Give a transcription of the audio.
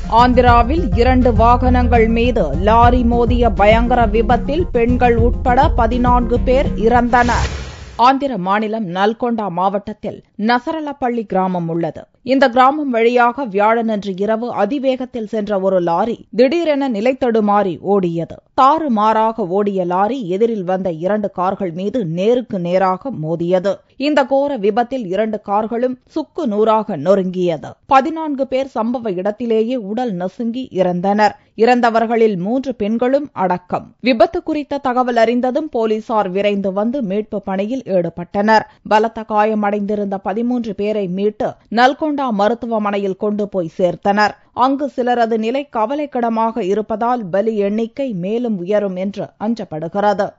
ஆந்திராவில் இரண்டு வாகனங்கள் மீது லாரி மோதிய பயங்கர விபத்தில் பெண்கள் உட்பட பதினான்கு பேர் இறந்தனர் ஆந்திர மாநிலம் நல்கொண்டா மாவட்டத்தில் நசரலப்பள்ளி கிராமம் உள்ளது இந்த கிராமம் வழியாக வியாழனன்று இரவு அதிவேகத்தில் சென்ற ஒரு லாரி திடீரென நிலைத்தடுமாறி ஓடியது தாறுமாறாக ஓடிய லாரி எதிரில் வந்த இரண்டு கார்கள் மீது நேருக்கு நேராக மோதியது இந்த கோர விபத்தில் இரண்டு கார்களும் சுக்கு நூறாக நொறுங்கியது பதினான்கு பேர் சம்பவ இடத்திலேயே உடல் நசுங்கி இறந்தனர் இறந்தவர்களில் மூன்று பெண்களும் அடக்கம் விபத்து குறித்த தகவல் அறிந்ததும் போலீசார் விரைந்து வந்து மீட்பு பணியில் ஈடுபட்டனர் பலத்த காயமடைந்திருந்த பதிமூன்று பேரை மீட்டு நல்கொண்டா மருத்துவமனையில் கொண்டு போய் சேர்த்தனர் அங்கு சிலரது நிலை கவலைக்கிடமாக இருப்பதால் பலி எண்ணிக்கை மேலும் உயரும் என்று அஞ்சப்படுகிறது